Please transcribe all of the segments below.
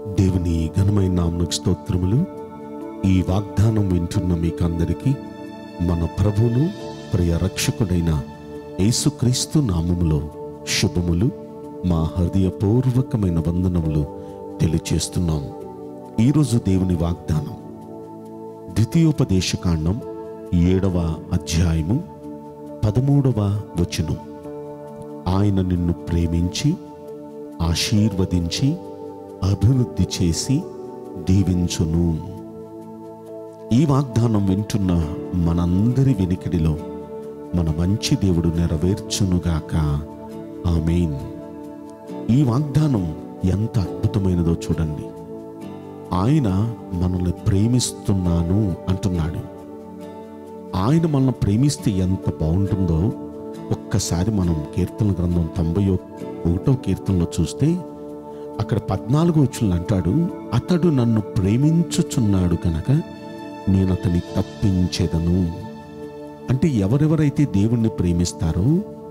దేవుని ఘనమైన నామకు స్తోత్రములు ఈ వాగ్దానం వింటున్న మీకందరికీ మన ప్రభువును ప్రియ రక్షకుడైన యేసుక్రీస్తు నామములో శుభములు మా హృదయపూర్వకమైన వందనములు తెలియచేస్తున్నాం ఈరోజు దేవుని వాగ్దానం ద్వితీయోపదేశకాండం ఏడవ అధ్యాయము పదమూడవ వచనం ఆయన నిన్ను ప్రేమించి ఆశీర్వదించి అభివృద్ధి చేసి దీవించును ఈ వాగ్దానం వింటున్న మనందరి వెనికిడిలో మన మంచి దేవుడు నెరవేర్చునుగాక ఆమెన్ ఈ వాగ్దానం ఎంత అద్భుతమైనదో చూడండి ఆయన మనల్ని ప్రేమిస్తున్నాను అంటున్నాడు ఆయన మనల్ని ప్రేమిస్తే ఎంత బాగుంటుందో ఒక్కసారి మనం కీర్తన గ్రంథం తొంభై ఒకటో కీర్తనలో చూస్తే అక్కడ పద్నాలుగు వచ్చులు అంటాడు అతడు నన్ను ప్రేమించుచున్నాడు కనుక నేను అతని తప్పించేదను అంటే ఎవరెవరైతే దేవుణ్ణి ప్రేమిస్తారో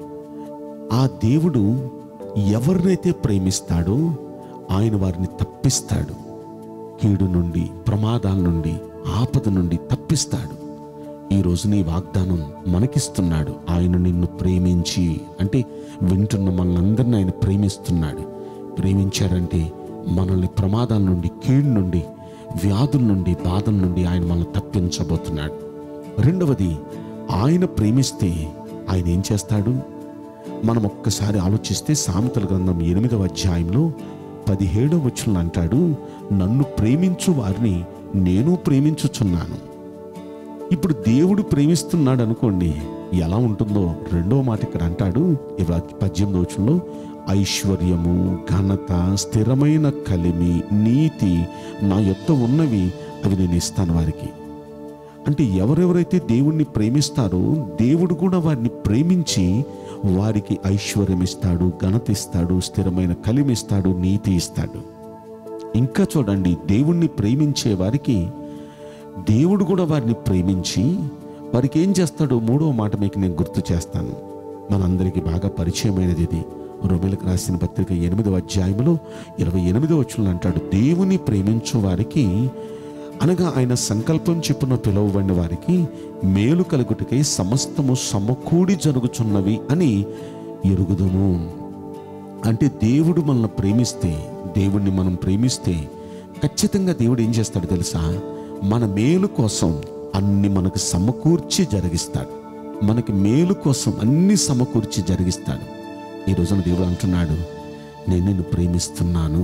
ఆ దేవుడు ఎవరినైతే ప్రేమిస్తాడో ఆయన వారిని తప్పిస్తాడు కీడు నుండి ప్రమాదాల నుండి ఆపద నుండి తప్పిస్తాడు ఈ రోజు నీ వాగ్దానం మనకిస్తున్నాడు ఆయన నిన్ను ప్రేమించి అంటే వింటున్న మనందరిని ఆయన ప్రేమిస్తున్నాడు ప్రేమించాడంటే మనల్ని ప్రమాదాల నుండి కీడు నుండి వ్యాధుల నుండి బాధల నుండి ఆయన మనల్ని తప్పించబోతున్నాడు రెండవది ఆయన ప్రేమిస్తే ఆయన ఏం చేస్తాడు మనం ఒక్కసారి ఆలోచిస్తే సామెతల గ్రంథం ఎనిమిదవ అధ్యాయంలో పదిహేడవ వచనం అంటాడు నన్ను ప్రేమించు వారిని నేను ప్రేమించుచున్నాను ఇప్పుడు దేవుడు ప్రేమిస్తున్నాడు అనుకోండి ఎలా ఉంటుందో రెండో మాట ఇక్కడ అంటాడు ఇవ పద్దెనిమిదో వచనంలో ఐశ్వర్యము ఘనత స్థిరమైన కలిమి నీతి నా యొక్క ఉన్నవి అవి నేను ఇస్తాను వారికి అంటే ఎవరెవరైతే దేవుణ్ణి ప్రేమిస్తారో దేవుడు కూడా వారిని ప్రేమించి వారికి ఐశ్వర్యం ఇస్తాడు ఘనత ఇస్తాడు స్థిరమైన కలిమి ఇస్తాడు నీతి ఇస్తాడు ఇంకా చూడండి దేవుణ్ణి ప్రేమించే వారికి దేవుడు కూడా వారిని ప్రేమించి వారికి ఏం చేస్తాడు మూడో మాట మీకు నేను గుర్తు చేస్తాను మనందరికీ బాగా పరిచయమైనది ఇది రొమెలకు రాసిన పత్రిక ఎనిమిదవ అధ్యాయంలో ఇరవై ఎనిమిదవ వచ్చులు అంటాడు దేవుని ప్రేమించు వారికి అనగా ఆయన సంకల్పం చెప్పున పిలువబడిన వారికి మేలు కలుగుటకై సమస్తము సమకూడి జరుగుచున్నవి అని ఎరుగుదును అంటే దేవుడు మనల్ని ప్రేమిస్తే దేవుణ్ణి మనం ప్రేమిస్తే ఖచ్చితంగా దేవుడు ఏం చేస్తాడు తెలుసా మన మేలు కోసం అన్ని మనకు సమకూర్చి జరిగిస్తాడు మనకి మేలు కోసం అన్ని సమకూర్చి జరిగిస్తాడు ఈ రోజున దేవుడు అంటున్నాడు నేను నిన్ను ప్రేమిస్తున్నాను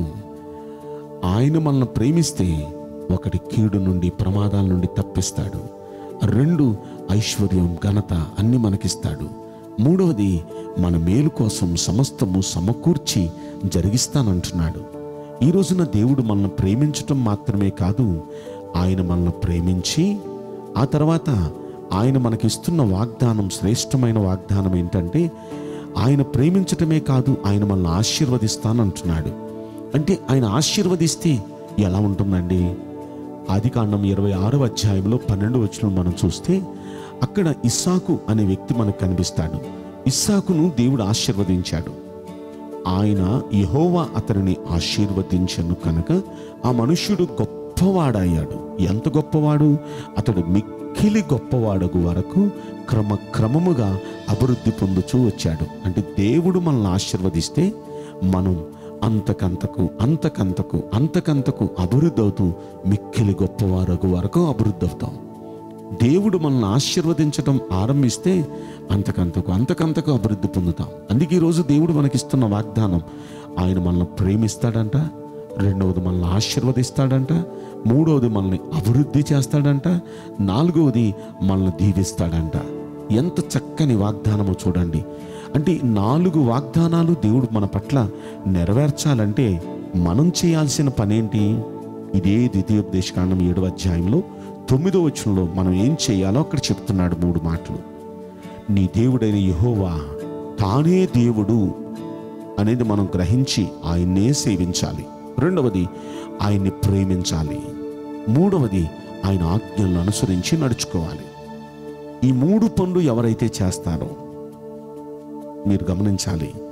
ఆయన మనల్ని ప్రేమిస్తే ఒకటి కీడు నుండి ప్రమాదాల నుండి తప్పిస్తాడు రెండు ఐశ్వర్యం ఘనత అన్ని మనకిస్తాడు మూడవది మన మేలు కోసం సమస్తము సమకూర్చి జరిగిస్తానంటున్నాడు ఈ రోజున దేవుడు మనల్ని ప్రేమించటం మాత్రమే కాదు ఆయన మనల్ని ప్రేమించి ఆ తర్వాత ఆయన మనకిస్తున్న వాగ్దానం శ్రేష్టమైన వాగ్దానం ఏంటంటే ఆయన ప్రేమించటమే కాదు ఆయన మనల్ని ఆశీర్వదిస్తానంటున్నాడు అంటే ఆయన ఆశీర్వదిస్తే ఎలా ఉంటుందండి ఆది కాండం ఇరవై ఆరవ అధ్యాయంలో పన్నెండు వచ్చిన మనం చూస్తే అక్కడ ఇస్సాకు అనే వ్యక్తి మనకు కనిపిస్తాడు ఇస్సాకును దేవుడు ఆశీర్వదించాడు ఆయన యహోవా అతనిని ఆశీర్వదించను కనుక ఆ మనుష్యుడు గొప్పవాడయ్యాడు ఎంత గొప్పవాడు అతడు మిక్కిలి గొప్పవాడగు వరకు క్రమక్రమముగా అభివృద్ధి పొందుచూ వచ్చాడు అంటే దేవుడు మనల్ని ఆశీర్వదిస్తే మనం అంతకంతకు అంతకంతకు అంతకంతకు అభివృద్ధి అవుతూ మిక్కిలి గొప్పవారగు వరకు అభివృద్ధి అవుతాం దేవుడు మనల్ని ఆశీర్వదించడం ఆరంభిస్తే అంతకంతకు అంతకంతకు అభివృద్ధి పొందుతాం అందుకే ఈరోజు దేవుడు మనకిస్తున్న వాగ్దానం ఆయన మనల్ని ప్రేమిస్తాడంట రెండవది మనల్ని ఆశీర్వదిస్తాడంట మూడవది మనల్ని అభివృద్ధి చేస్తాడంట నాలుగవది మనల్ని దీవిస్తాడంట ఎంత చక్కని వాగ్దానమో చూడండి అంటే ఈ నాలుగు వాగ్దానాలు దేవుడు మన పట్ల నెరవేర్చాలంటే మనం చేయాల్సిన పనేంటి ఇదే ద్వితీయోపదేశకాండం ఏడవ అధ్యాయంలో తొమ్మిదో వచనంలో మనం ఏం చేయాలో అక్కడ చెప్తున్నాడు మూడు మాటలు నీ దేవుడైన యహోవా తానే దేవుడు అనేది మనం గ్రహించి ఆయన్నే సేవించాలి రెండవది ఆయన్ని ప్రేమించాలి మూడవది ఆయన ఆజ్ఞలను అనుసరించి నడుచుకోవాలి ఈ మూడు పనులు ఎవరైతే చేస్తారో మీరు గమనించాలి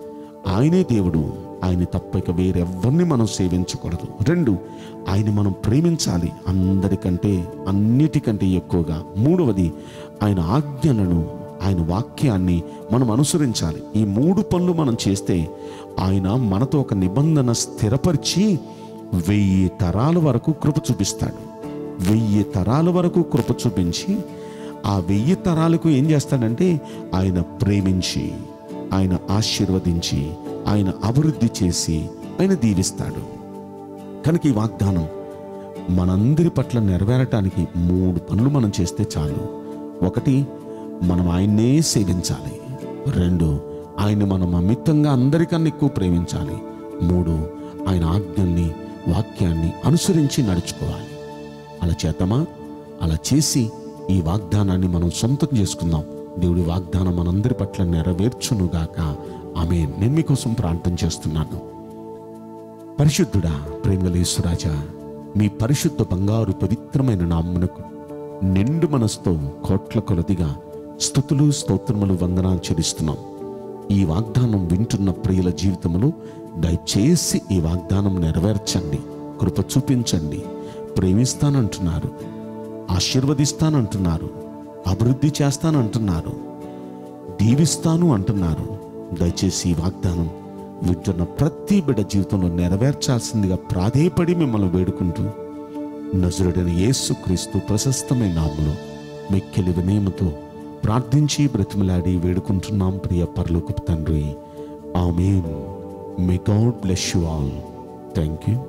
ఆయనే దేవుడు ఆయన తప్ప ఇక వేరెవ్వరిని మనం సేవించకూడదు రెండు ఆయన మనం ప్రేమించాలి అందరికంటే అన్నిటికంటే ఎక్కువగా మూడవది ఆయన ఆజ్ఞలను ఆయన వాక్యాన్ని మనం అనుసరించాలి ఈ మూడు పనులు మనం చేస్తే ఆయన మనతో ఒక నిబంధన స్థిరపరిచి వెయ్యి తరాల వరకు కృప చూపిస్తాడు వెయ్యి తరాల వరకు కృప చూపించి ఆ వెయ్యి తరాలకు ఏం చేస్తాడంటే ఆయన ప్రేమించి ఆయన ఆశీర్వదించి ఆయన అభివృద్ధి చేసి ఆయన దీవిస్తాడు కనుక ఈ వాగ్దానం మనందరి పట్ల నెరవేరటానికి మూడు పనులు మనం చేస్తే చాలు ఒకటి మనం ఆయన్నే సేవించాలి రెండు ఆయన మనం అమితంగా అందరికన్నా ఎక్కువ ప్రేమించాలి మూడు ఆయన ఆజ్ఞల్ని వాక్యాన్ని అనుసరించి నడుచుకోవాలి అలా చేద్దామా అలా చేసి ఈ వాగ్దానాన్ని మనం సొంతం చేసుకుందాం దేవుడి వాగ్దానం మనందరి పట్ల నెరవేర్చునుగాక ఆమె నేను మీకోసం ప్రార్థన చేస్తున్నాను పరిశుద్ధుడా ప్రేమలేశ్వరాజా మీ పరిశుద్ధ బంగారు పవిత్రమైన నామ్మునకు నిండు మనసుతో కోట్ల కొలదిగా స్థుతులు స్తోత్రములు వందనాలు చెల్లిస్తున్నాం ఈ వాగ్దానం వింటున్న ప్రియుల జీవితములు దయచేసి ఈ వాగ్దానం నెరవేర్చండి కృప చూపించండి ప్రేమిస్తానంటున్నారు ఆశీర్వదిస్తానంటున్నారు అభివృద్ధి చేస్తానంటున్నారు దీవిస్తాను అంటున్నారు దయచేసి ఈ వాగ్దానం వింటున్న ప్రతి బిడ్డ జీవితంలో నెరవేర్చాల్సిందిగా ప్రాధేయపడి మిమ్మల్ని వేడుకుంటూ నజరుడైన యేసుక్రీస్తు ప్రశస్తమైన నామములో మిక్కిలి వినయముతో ప్రార్థించి బ్రతిమలాడి వేడుకుంటున్నాం ప్రియ పరలోకపు తండ్రి amen may God bless you all thank you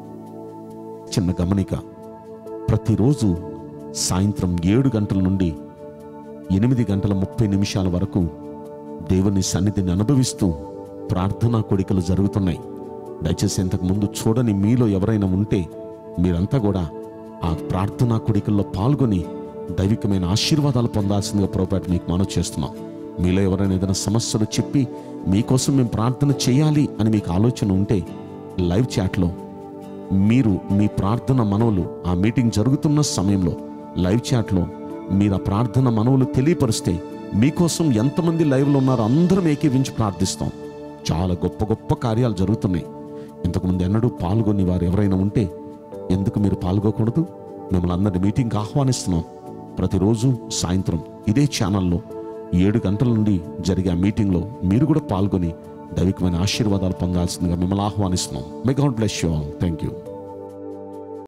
చిన్న గమనిక ప్రతిరోజు సాయంత్రం ఏడు గంటల నుండి ఎనిమిది గంటల ముప్పై నిమిషాల వరకు దేవుని సన్నిధిని అనుభవిస్తూ ప్రార్థనా కోడికలు జరుగుతున్నాయి దయచేసి ఇంతకు ముందు చూడని మీలో ఎవరైనా ఉంటే మీరంతా కూడా ఆ ప్రార్థనా కోడికల్లో పాల్గొని దైవికమైన ఆశీర్వాదాలు పొందాల్సిందిగా పొరపాటు మీకు మనవి చేస్తున్నాం మీలో ఎవరైనా ఏదైనా సమస్యలు చెప్పి మీకోసం మేము ప్రార్థన చేయాలి అని మీకు ఆలోచన ఉంటే లైవ్ చాట్లో మీరు మీ ప్రార్థన మనవులు ఆ మీటింగ్ జరుగుతున్న సమయంలో లైవ్ చాట్లో మీరు ఆ ప్రార్థన మనవులు తెలియపరిస్తే మీకోసం ఎంతమంది లైవ్లో ఉన్నారో అందరం ఏకీవించి ప్రార్థిస్తాం చాలా గొప్ప గొప్ప కార్యాలు జరుగుతున్నాయి ఇంతకుముందు ఎన్నడూ పాల్గొని వారు ఎవరైనా ఉంటే ఎందుకు మీరు పాల్గొకూడదు మిమ్మల్ని అందరి మీటింగ్కి ఆహ్వానిస్తున్నాం ప్రతిరోజు సాయంత్రం ఇదే ఛానల్లో ఏడు గంటల నుండి జరిగే ఆ మీటింగ్లో మీరు కూడా పాల్గొని దైవికమైన ఆశీర్వాదాలు పొందాల్సిందిగా మిమ్మల్ని ఆహ్వానిస్తున్నాం may God bless you all thank you